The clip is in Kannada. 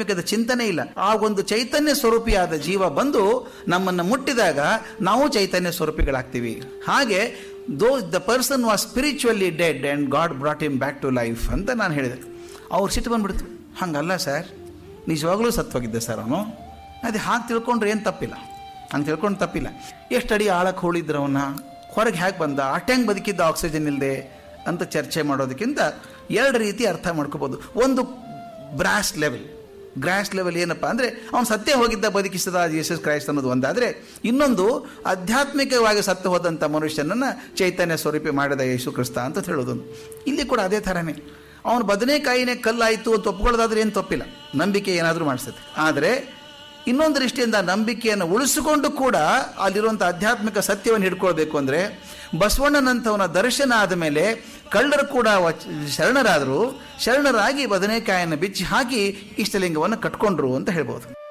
ಆಧ್ಯಾತ್ಮಿಕದ ಚಿಂತನೆ ಇಲ್ಲ ಆ ಒಂದು ಚೈತನ್ಯ ಸ್ವರೂಪಿಯಾದ ಜೀವ ಬಂದು ನಮ್ಮನ್ನು ಮುಟ್ಟಿದಾಗ ನಾವು ಚೈತನ್ಯ ಸ್ವರೂಪಿಗಳಾಗ್ತೀವಿ ಹಾಗೆ though the person was spiritually dead and God brought him back to life ಅಂತ ನಾನು ಹೇಳಿದೆ ಅವ್ರು ಸಿಟ್ಟು ಬಂದ್ಬಿಡ್ತು ಹಂಗಲ್ಲ ಸರ್ ನಿಜವಾಗ್ಲೂ ಸತ್ವಾಗಿದ್ದೆ ಸರ್ ಅವನು ಅದೇ ಹಾಗೆ ತಿಳ್ಕೊಂಡ್ರೆ ಏನು ತಪ್ಪಿಲ್ಲ ಹಂಗೆ ತಿಳ್ಕೊಂಡು ತಪ್ಪಿಲ್ಲ ಎಷ್ಟು ಅಡಿ ಆಳಕ್ಕೆ ಹೋಳಿದ್ರು ಅವನ್ನ ಹೊರಗೆ ಹೇಗೆ ಬಂದ ಅಟ್ಟೆಂಗೆ ಬದುಕಿದ್ದ ಆಕ್ಸಿಜನ್ ಇಲ್ಲದೆ ಅಂತ ಚರ್ಚೆ ಮಾಡೋದಕ್ಕಿಂತ ಎರಡು ರೀತಿ ಅರ್ಥ ಮಾಡ್ಕೋಬೋದು ಒಂದು ಬ್ರಾಸ್ ಲೆವೆಲ್ ಗ್ರಾಸ್ ಲೆವೆಲ್ ಏನಪ್ಪ ಅಂದರೆ ಅವನು ಸತ್ಯ ಹೋಗಿದ್ದ ಬದುಕಿಸಿದ ಜೀಸಸ್ ಕ್ರೈಸ್ಟ್ ಅನ್ನೋದು ಒಂದಾದರೆ ಇನ್ನೊಂದು ಆಧ್ಯಾತ್ಮಿಕವಾಗಿ ಸತ್ತು ಹೋದಂಥ ಮನುಷ್ಯನನ್ನು ಚೈತನ್ಯ ಸ್ವರೂಪಿ ಮಾಡಿದ ಯೇಸು ಕ್ರಿಸ್ತ ಅಂತ ಹೇಳೋದು ಇಲ್ಲಿ ಕೂಡ ಅದೇ ಥರನೇ ಅವನು ಬದನೆಕಾಯಿನೇ ಕಲ್ಲಾಯಿತು ಅಂತ ಒಪ್ಕೊಳ್ಳೋದಾದ್ರೆ ಏನು ತಪ್ಪಿಲ್ಲ ನಂಬಿಕೆ ಏನಾದರೂ ಮಾಡಿಸುತ್ತೆ ಆದರೆ ಇನ್ನೊಂದು ದೃಷ್ಟಿಯಿಂದ ನಂಬಿಕೆಯನ್ನು ಉಳಿಸಿಕೊಂಡು ಕೂಡ ಅಲ್ಲಿರುವಂಥ ಆಧ್ಯಾತ್ಮಿಕ ಸತ್ಯವನ್ನು ಹಿಡ್ಕೊಳ್ಬೇಕು ಅಂದರೆ ಬಸವಣ್ಣನಂಥವನ ದರ್ಶನ ಆದ ಮೇಲೆ ಕಳ್ಳರು ಕೂಡ ವಚ್- ಶರಣರಾದರು ಶರಣರಾಗಿ ಬದನೆಕಾಯನ್ನು ಬಿಚ್ಚಿ ಹಾಕಿ ಇಷ್ಟಲಿಂಗವನ್ನು ಕಟ್ಕೊಂಡ್ರು ಅಂತ ಹೇಳ್ಬೋದು